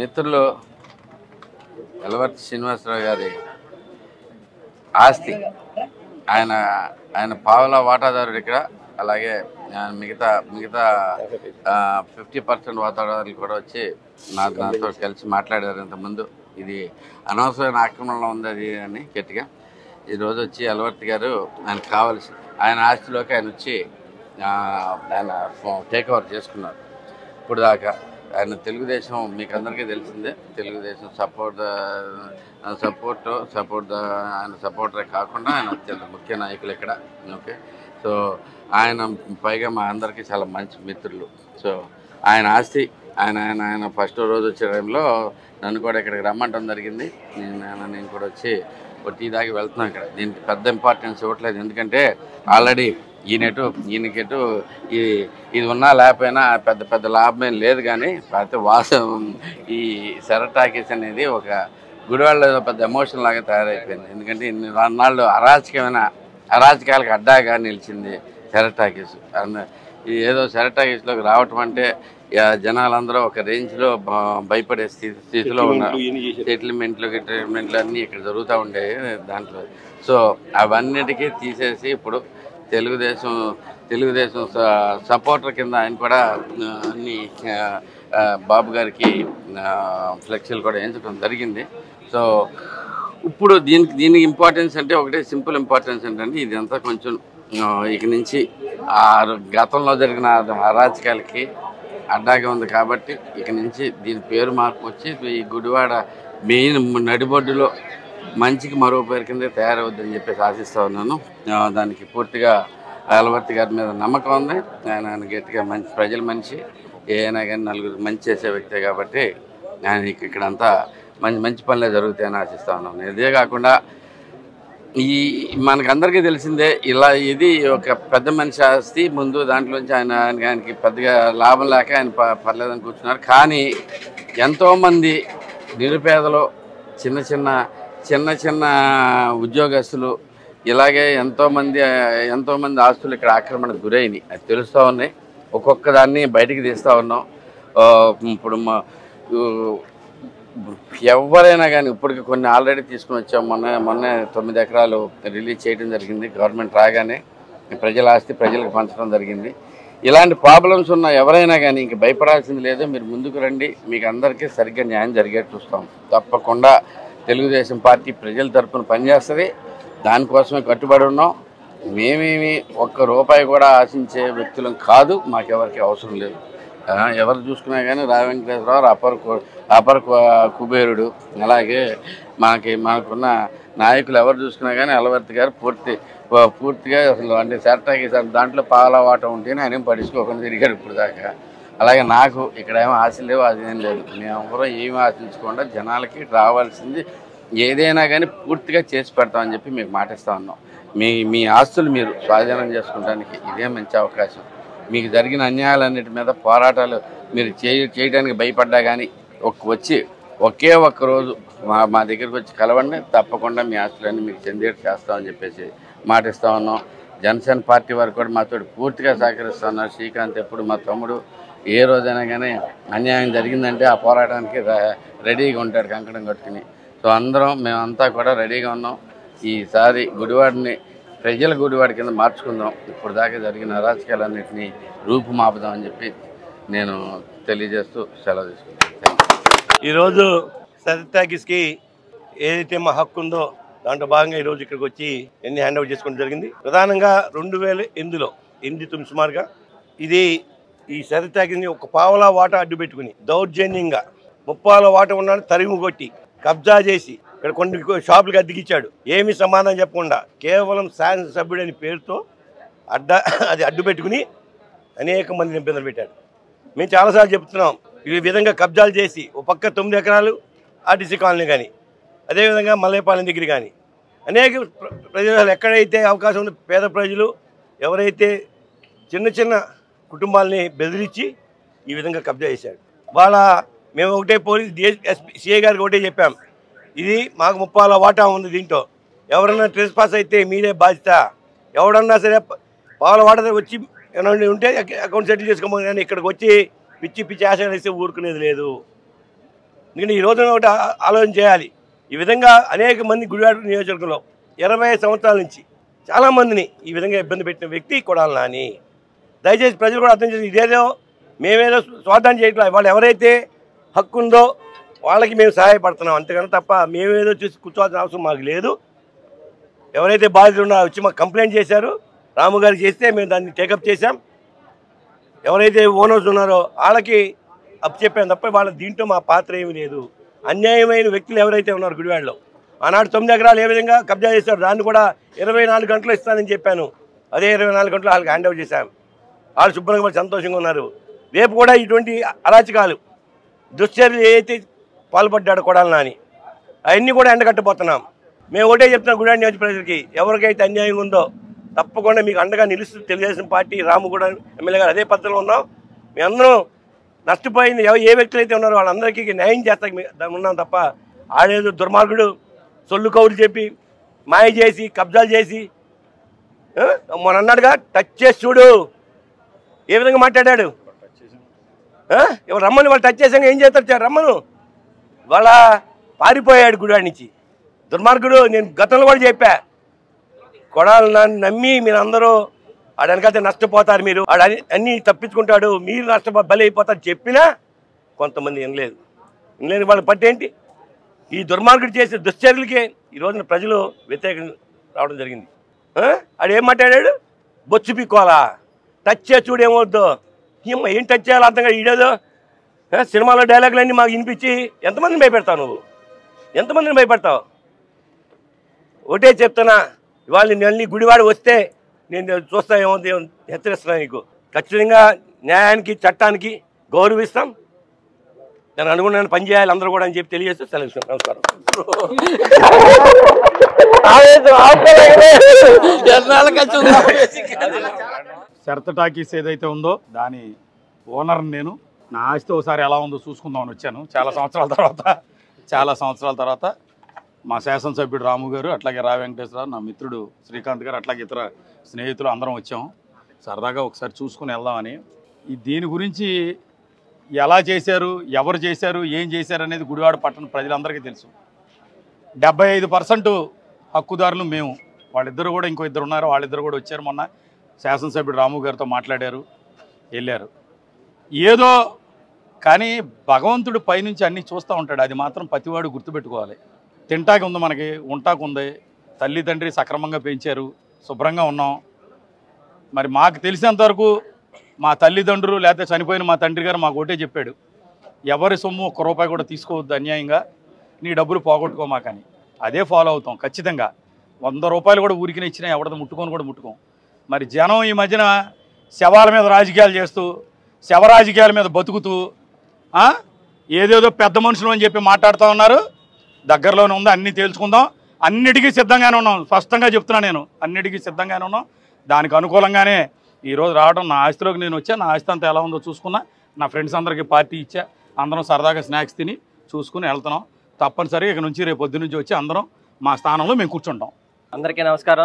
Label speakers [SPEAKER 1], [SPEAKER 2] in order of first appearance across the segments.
[SPEAKER 1] మిత్రులు ఎలవర్తి శ్రీనివాసరావు గారి ఆస్తి ఆయన ఆయన పావుల వాటాదారుడు ఇక్కడ అలాగే ఆ, మిగతా మిగతా ఫిఫ్టీ పర్సెంట్ వాటాదారులు కూడా వచ్చి నా నాతో కలిసి మాట్లాడారు ఇంతకుముందు ఇది అనవసరమైన ఆక్రమణలో ఉంది అది అని గట్టిగా ఈరోజు వచ్చి అలవర్తి గారు ఆయనకు కావాల్సి ఆయన ఆస్తిలోకి ఆయన వచ్చి ఆ, ఆయన టేక్ ఓవర్ చేసుకున్నారు ఇప్పుడు దాకా ఆయన తెలుగుదేశం మీకు అందరికీ తెలిసిందే తెలుగుదేశం సపోర్ట్ సపోర్ట్ సపోర్ట్ ఆయన సపోర్టరే కాకుండా ఆయన అత్యంత ముఖ్య నాయకులు ఇక్కడ ఓకే సో ఆయన పైగా మా అందరికీ చాలా మంచి మిత్రులు సో ఆయన ఆస్తి ఆయన ఆయన ఆయన ఫస్ట్ రోజు వచ్చే టైంలో నన్ను కూడా ఇక్కడికి రమ్మంటం జరిగింది నేను నేను- నేను కూడా వచ్చి ఒక టీ దాగి వెళ్తున్నాను ఇక్కడ దీనికి పెద్ద ఇంపార్టెన్స్ ఇవ్వట్లేదు ఎందుకంటే ఆల్రెడీ ఈయనటు ఈయనకెటు ఈ ఇది ఉన్నా లేకపోయినా పెద్ద పెద్ద లాభం ఏం లేదు కానీ అయితే వాసం ఈ సెరటాకిస్ అనేది ఒక గుడివాళ్ళ పెద్ద ఎమోషన్ లాగా తయారైపోయింది ఎందుకంటే ఇన్ని నాళ్ళు అరాచకమైన అరాచకాలకు అడ్డాగా నిలిచింది సెరటాకిస్ అండ్ ఈ ఏదో సెరటాకిస్లోకి రావటం అంటే ఆ, జనాలందరూ ఒక రేంజ్లో భ- భయపడే స్థితి స్థితిలో ఉన్నారు సెటిల్మెంట్లు గిటిల్మెంట్లు అన్నీ ఇక్కడ జరుగుతూ ఉండేవి దాంట్లో సో అవన్నిటికీ తీసేసి ఇప్పుడు తెలుగుదేశం తెలుగుదేశం స- సపోర్టర్ కింద ఆయన కూడా ఆ, అన్ని ఆ, ఆ, బాబు గారికి ఆ, ఫ్లెక్సీలు కూడా వేయించడం జరిగింది సో ఇప్పుడు దీనికి దీనికి ఇంపార్టెన్స్ అంటే ఒకటే సింపుల్ ఇంపార్టెన్స్ ఏంటంటే ఇదంతా కొంచెం ఆ, ఇక నుంచి ఆ గతంలో జరిగిన అరాచకాలకి అడ్డాగా ఉంది కాబట్టి ఇక నుంచి దీని పేరు మార్పు వచ్చి ఈ గుడివాడ మెయిన్ నడిబొడ్డులో మంచికి మరో పేరు కింద తయారవుద్దని చెప్పేసి ఆశిస్తా ఉన్నాను ఆ, దానికి పూర్తిగా అలవర్తి గారి మీద నమ్మకం ఉంది ఆయన ఆయన గట్టిగా మంచి ప్రజల మనిషి ఏదైనా కానీ నలుగురు మంచి చేసే వ్యక్తే కాబట్టి ఆయన ఇక- ఇక్కడంతా మంచి మంచి పనులే జరుగుతాయని ఆశిస్తా ఉన్నాను ఇదే కాకుండా ఈ మనకు అందరికీ తెలిసిందే ఇలా ఇది ఒక పెద్ద మనిషి ఆస్తి ముందు దాంట్లోంచి ఆయన ఆయన- ఆయనకి పెద్దగా లాభం లేక ఆయన ప- పర్లేదని కూర్చున్నారు కానీ ఎంతోమంది నిరుపేదలు చిన్న చిన్న చిన్న చిన్న ఉద్యోగస్తులు ఇలాగే ఎంతోమంది ఎంతోమంది ఆస్తులు ఇక్కడ ఆక్రమణకు గురైనాయి అది తెలుస్తూ ఉన్నాయి ఒక్కొక్క దాన్ని బయటికి తీస్తూ ఉన్నాం ఆ, ఇప్పుడు మా ఊ- ఎవరైనా కానీ ఇప్పటికి కొన్ని ఆల్రెడీ తీసుకుని వచ్చాం మొన్న మొన్న తొమ్మిది ఎకరాలు రిలీజ్ చేయడం జరిగింది గవర్నమెంట్ రాగానే ప్రజల ఆస్తి ప్రజలకు పంచడం జరిగింది ఇలాంటి ప్రాబ్లమ్స్ ఉన్న ఎవరైనా కానీ ఇంక భయపడాల్సింది లేదు మీరు ముందుకు రండి మీకు అందరికీ సరిగ్గా న్యాయం జరిగేట్టు చూస్తాం తప్పకుండా తెలుగుదేశం పార్టీ ప్రజల తరపున పనిచేస్తుంది దానికోసమే కట్టుబడి ఉన్నాం మేమేమి ఒక్క రూపాయి కూడా ఆశించే వ్యక్తులం కాదు మాకెవరికి అవసరం లేదు ఆ, ఎవరు చూసుకున్నా కానీ రా వెంకటేశ్వరరావు అపర్ కు- అపర్ కు- కుబేరుడు అలాగే మనకి మనకున్న నాయకులు ఎవరు చూసుకున్నా కానీ అలవర్తి గారు పూర్తి పూ- పూర్తిగా అసలు అంటే సెరటాకి దాంట్లో పాల వాట ఉంటేనే ఆయన ఏం పడుచుకోకుండా తిరిగాడు ఇప్పుడు దాకా అలాగే నాకు ఇక్కడ ఏమో ఆశ లేవు అది ఏం లేదు మేము ఎవరో ఏమి ఆశించకుండా జనాలకి రావాల్సింది ఏదైనా కానీ పూర్తిగా చేసి పెడతామని చెప్పి మీకు మాటిస్తా ఉన్నాం మీ మీ ఆస్తులు మీరు స్వాధీనం చేసుకోవడానికి ఇదే మంచి అవకాశం మీకు జరిగిన అన్యాయాలన్నిటి మీద పోరాటాలు మీరు చేయ చేయడానికి భయపడ్డా కానీ ఒక వచ్చి ఒకే ఒక్క రోజు మా మా దగ్గరికి వచ్చి కలవండి తప్పకుండా మీ ఆస్తులన్నీ మీకు చెందేట్టు చేస్తామని చెప్పేసి మాటిస్తా ఉన్నాం జనసేన పార్టీ వారు కూడా మాతో పూర్తిగా సహకరిస్తున్నారు శ్రీకాంత్ ఎప్పుడు మా తమ్ముడు ఏ రోజైనా కానీ అన్యాయం జరిగిందంటే ఆ పోరాటానికి ర- రెడీగా ఉంటాడు కంకణం కట్టుకుని సో అందరం మేమంతా కూడా రెడీగా ఉన్నాం ఈసారి గుడివాడిని ప్రజల గుడివాడి కింద మార్చుకుందాం ఇప్పుడు దాకా జరిగిన అరాచకాలన్నింటినీ రూపుమాపుదాం అని చెప్పి నేను తెలియజేస్తూ సెలవు తీసుకుంటాను థ్యాంక్ యూ
[SPEAKER 2] ఈరోజు సరితాకిస్కి ఏదైతే మా హక్కు ఉందో దాంట్లో భాగంగా ఈరోజు ఇక్కడికి వచ్చి ఎన్ని హ్యాండ్ ఓవర్ చేసుకోవడం జరిగింది ప్రధానంగా రెండు వేల ఎనిమిదిలో ఎనిమిది తొమ్మిది సుమారుగా ఇది ఈ సరితాకిస్ని ఒక పావలా వాట అడ్డు పెట్టుకుని దౌర్జన్యంగా ముప్పాల వాట ఉన్నాడు తరిమి కొట్టి కబ్జా చేసి ఇక్కడ కొన్ని షాపులకు అద్దెకిచ్చాడు ఏమీ సమాధానం చెప్పకుండా కేవలం శాసనసభ్యుడని పేరుతో అడ్డ అది అడ్డు పెట్టుకుని అనేక మందిని ఇబ్బందులు పెట్టాడు మేము చాలాసార్లు చెప్తున్నాం ఈ విధంగా కబ్జాలు చేసి ఒక పక్క తొమ్మిది ఎకరాలు ఆర్టీసీ కాలనీ కానీ అదేవిధంగా మల్లేపాలెం దగ్గర కానీ అనేక ప్ర- ప్రజలు ఎక్కడైతే అవకాశం ఉందో పేద ప్రజలు ఎవరైతే చిన్న చిన్న కుటుంబాలని బెదిరించి ఈ విధంగా కబ్జా చేశాడు వాళ్ళ మేము ఒకటే పోలీస్ డిఎస్పీ సిఐ గారికి ఒకటే చెప్పాం ఇది మాకు ముప్పాల వాటా ఉంది దీంట్లో ఎవరన్నా ట్రెస్ పాస్ అయితే మీరే బాధ్యత ఎవడన్నా సరే ప- పావుల వాటా వచ్చి ఏమన్నా ఉంటే అక- అకౌంట్ సెటిల్ చేసుకోమని కానీ ఇక్కడికి వచ్చి పిచ్చి పిచ్చి ఆశలు వేస్తే ఊరుకునేది లేదు ఎందుకంటే ఈ రోజున ఒకటి ఆ- ఆలోచన చేయాలి ఈ విధంగా అనేక మంది గుడివాడ నియోజకవర్గంలో ఇరవై సంవత్సరాల నుంచి చాలామందిని ఈ విధంగా ఇబ్బంది పెట్టిన వ్యక్తి కొడాలి నాని దయచేసి ప్రజలు కూడా అర్థం చేసి ఇదేదో మేమేదో స్వార్థాన్ని చేయట్లేదు వాళ్ళు ఎవరైతే హక్కు ఉందో వాళ్ళకి మేము సహాయపడుతున్నాం అంతేగాని తప్ప మేమేదో చూసి కూర్చోవాల్సిన అవసరం మాకు లేదు ఎవరైతే బాధితులు ఉన్నారో వచ్చి మాకు కంప్లైంట్ చేశారు రాము గారికి చేస్తే మేము దాన్ని టేకప్ చేశాం ఎవరైతే ఓనర్స్ ఉన్నారో వాళ్ళకి అప్ చెప్పాం తప్ప వాళ్ళ దీంట్లో మా పాత్ర ఏమీ లేదు అన్యాయమైన వ్యక్తులు ఎవరైతే ఉన్నారు గుడివాడలో ఆనాడు తొమ్మిది ఎకరాలు ఏ విధంగా కబ్జా చేశారు దాన్ని కూడా ఇరవై నాలుగు గంటలు ఇస్తానని చెప్పాను అదే ఇరవై నాలుగు గంటలు వాళ్ళకి హ్యాండ్ ఓవర్ చేశాం వాళ్ళు శుభ్రంగా వాళ్ళు సంతోషంగా ఉన్నారు రేపు కూడా ఇటువంటి అరాచకాలు దుశ్చర్యలు ఏదైతే పాల్పడ్డాడు కొడాలి నాని అవన్నీ కూడా ఎండగట్టబోతున్నాం మేము ఒకటే చెప్తున్నాం గుడివాడ నియోజక ప్రజలకి ఎవరికైతే అన్యాయం ఉందో తప్పకుండా మీకు అండగా నిలుస్తూ తెలుగుదేశం పార్టీ రాము కూడా ఎమ్మెల్యే గారు అదే పద్ధతిలో ఉన్నాం మీ అందరం నష్టపోయింది ఎవ- ఏ వ్యక్తులు అయితే ఉన్నారో వాళ్ళందరికీ న్యాయం చేస్తాకి మీ- దా- ఉన్నాం తప్ప ఆడేదో దుర్మార్గుడు సొల్లు కౌలు చెప్పి మాయ చేసి కబ్జాలు చేసి ఆ? మొన్న అన్నాడుగా టచ్ చేసి చూడు ఏ విధంగా మాట్లాడాడు ఆ? ఎవరు రమ్మని వాళ్ళు టచ్ చేసాక ఏం చేస్తారు రమ్మను వాళ్ళ పారిపోయాడు గుడివాడి నుంచి దుర్మార్గుడు నేను గతంలో కూడా చెప్పా కొడాలి నన్ను నమ్మి మీరు అందరూ ఆడనకైతే నష్టపోతారు మీరు ఆడ అన్ని- అన్ని తప్పించుకుంటాడు మీరు నష్టపో బలి అయిపోతారు చెప్పినా కొంతమంది వినలేదు వినలేని వాళ్ళ పట్టి ఏంటి ఈ దుర్మార్గుడు చేసే దుశ్చర్యలకే ఈ రోజున ప్రజలు వ్యతిరేకం రావడం జరిగింది ఆ? ఆడు ఏం మాట్లాడాడు బొచ్చు పీక్కోవాలా టచ్ చేసి చూడు ఏమవుద్దో ఏమ్మా ఏం టచ్ చేయాలి అర్థం కాదు ఈడేదో ఆ? సినిమాలో డైలాగులన్నీ మాకు వినిపించి ఎంతమందిని భయపెడతావు నువ్వు ఎంతమందిని భయపెడతావు ఒకటే చెప్తున్నా ఇవాళ నేను అన్ని గుడివాడ వస్తే నేను చూస్తా ఏమో దేవుని హెచ్చరిస్తున్నా నీకు ఖచ్చితంగా న్యాయానికి చట్టానికి గౌరవిస్తాం నేను అనుకున్నాను పని చేయాలి అందరూ కూడా అని చెప్పి తెలియజేస్తూ సెలవు ఇస్తున్నాను. నమస్కారం
[SPEAKER 3] శరత్ టాకీస్ ఏదైతే ఉందో దాని ఓనర్ నేను నా ఆస్తి ఒకసారి ఎలా ఉందో చూసుకుందామని వచ్చాను చాలా సంవత్సరాల తర్వాత చాలా సంవత్సరాల తర్వాత మా శాసనసభ్యుడు రాము గారు అట్లాగే రా వెంకటేశ్వరరావు నా మిత్రుడు శ్రీకాంత్ గారు అట్లాగే ఇతర స్నేహితులు అందరం వచ్చాం సరదాగా ఒకసారి చూసుకుని వెళ్దామని ఈ దీని గురించి ఎలా చేశారు ఎవరు చేశారు ఏం చేశారు అనేది గుడివాడ పట్టణ ప్రజలందరికీ తెలుసు డెబ్బై ఐదు పర్సెంట్ హక్కుదారులు మేము వాళ్ళిద్దరు కూడా ఇంకో ఇద్దరు ఉన్నారు వాళ్ళిద్దరు కూడా వచ్చారు మొన్న శాసనసభ్యుడు రాము గారితో మాట్లాడారు వెళ్ళారు ఏదో కానీ భగవంతుడు పైనుంచి అన్నీ చూస్తూ ఉంటాడు అది మాత్రం ప్రతివాడు గుర్తుపెట్టుకోవాలి తింటాకి ఉంది మనకి ఉంటాకు ఉంది తల్లి తండ్రి సక్రమంగా పెంచారు శుభ్రంగా ఉన్నాం మరి మాకు తెలిసినంతవరకు మా తల్లిదండ్రులు లేకపోతే చనిపోయిన మా తండ్రి గారు మాకు ఒకటే చెప్పాడు ఎవరి సొమ్ము ఒక్క రూపాయి కూడా తీసుకోవద్దు అన్యాయంగా నీ డబ్బులు పోగొట్టుకోమాకని అదే ఫాలో అవుతాం ఖచ్చితంగా వంద రూపాయలు కూడా ఊరికి ఇచ్చినా ఎవరిది ముట్టుకొని కూడా ముట్టుకోం మరి జనం ఈ మధ్యన శవాల మీద రాజకీయాలు చేస్తూ శవ రాజకీయాల మీద బతుకుతూ ఆ? ఏదేదో పెద్ద మనుషులు అని చెప్పి మాట్లాడుతూ ఉన్నారు దగ్గరలోనే ఉంది అన్నీ తేల్చుకుందాం అన్నిటికీ సిద్ధంగానే ఉన్నాం స్పష్టంగా చెప్తున్నా నేను అన్నిటికీ సిద్ధంగానే ఉన్నాం దానికి అనుకూలంగానే ఈరోజు రావడం నా ఆస్తిలోకి నేను వచ్చా నా ఆస్తి అంతా ఎలా ఉందో చూసుకున్నా నా ఫ్రెండ్స్ అందరికీ పార్టీ ఇచ్చా అందరం సరదాగా స్నాక్స్ తిని చూసుకుని వెళ్తున్నాం తప్పనిసరిగా ఇక నుంచి రేపు పొద్దు నుంచి వచ్చి అందరం మా స్థానంలో మేము కూర్చుంటాం
[SPEAKER 4] అందరికీ నమస్కారం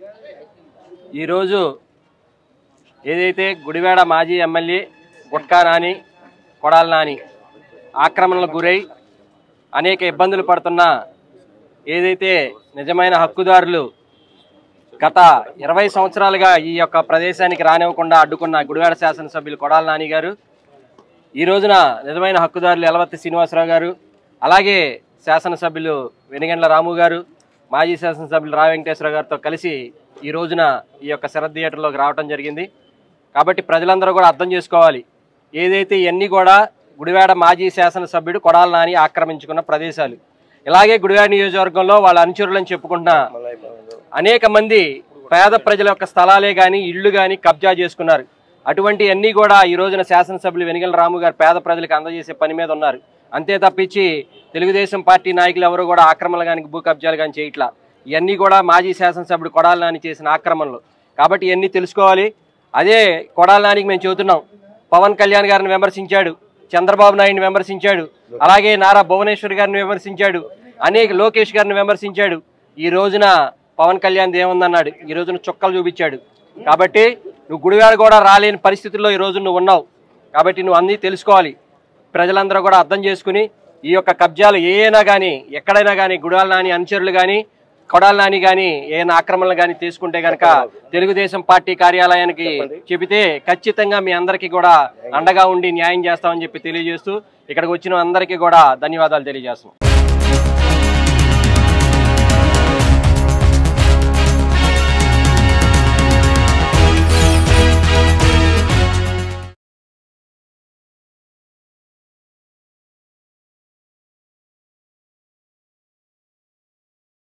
[SPEAKER 4] ఈరోజు ఏదైతే గుడివాడ మాజీ ఎమ్మెల్యే గుట్కా నాని కొడాల నాని ఆక్రమణలకు గురై అనేక ఇబ్బందులు పడుతున్న ఏదైతే నిజమైన హక్కుదారులు గత ఇరవై సంవత్సరాలుగా ఈ యొక్క ప్రదేశానికి రానివ్వకుండా అడ్డుకున్న గుడివాడ శాసనసభ్యులు కొడాల నాని గారు ఈ రోజున నిజమైన హక్కుదారులు ఎలవత్తి శ్రీనివాసరావు గారు అలాగే శాసనసభ్యులు వెనిగండ్ల రాము గారు మాజీ శాసనసభ్యులు రా వెంకటేశ్వర గారితో కలిసి ఈ రోజున ఈ యొక్క శరత్ థియేటర్లోకి రావడం జరిగింది కాబట్టి ప్రజలందరూ కూడా అర్థం చేసుకోవాలి ఏదైతే ఇవన్నీ కూడా గుడివాడ మాజీ శాసనసభ్యుడు కొడాల నాని ఆక్రమించుకున్న ప్రదేశాలు ఇలాగే గుడివాడ నియోజకవర్గంలో వాళ్ళ అనుచరులని చెప్పుకుంటున్న అనేక మంది పేద ప్రజల యొక్క స్థలాలే కానీ ఇళ్ళు కానీ కబ్జా చేసుకున్నారు అటువంటి అన్నీ కూడా ఈ రోజున శాసనసభ్యులు వెనిగల రాము గారు పేద ప్రజలకు అందజేసే పని మీద ఉన్నారు అంతే తప్పించి తెలుగుదేశం పార్టీ నాయకులు ఎవరు కూడా ఆక్రమణలు కానీ భూ కబ్జాలు కానీ చేయట్లా ఇవన్నీ కూడా మాజీ శాసనసభ్యుడు కొడాల నాని చేసిన ఆక్రమణలు కాబట్టి ఇవన్నీ తెలుసుకోవాలి అదే కొడాల నానికి మేము చెబుతున్నాం పవన్ కళ్యాణ్ గారిని విమర్శించాడు చంద్రబాబు నాయుడిని విమర్శించాడు అలాగే నారా భువనేశ్వర్ గారిని విమర్శించాడు అనేక లోకేష్ గారిని విమర్శించాడు ఈ రోజున పవన్ కళ్యాణ్ ఏముందన్నాడు ఈ రోజున చుక్కలు చూపించాడు కాబట్టి నువ్వు గుడివాడ కూడా రాలేని పరిస్థితుల్లో ఈ రోజు నువ్వు ఉన్నావు కాబట్టి నువ్వు అన్నీ తెలుసుకోవాలి ప్రజలందరూ కూడా అర్థం చేసుకుని ఈ యొక్క కబ్జాలు ఏ అయినా కానీ ఎక్కడైనా కానీ గుడాల నాని అనుచరులు కానీ కొడాల నాని కానీ ఏమైనా ఆక్రమణలు కానీ తీసుకుంటే గనక తెలుగుదేశం పార్టీ కార్యాలయానికి చెబితే ఖచ్చితంగా మీ అందరికీ కూడా అండగా ఉండి న్యాయం చేస్తామని చెప్పి తెలియజేస్తూ ఇక్కడికి వచ్చిన అందరికీ కూడా ధన్యవాదాలు తెలియజేస్తున్నాం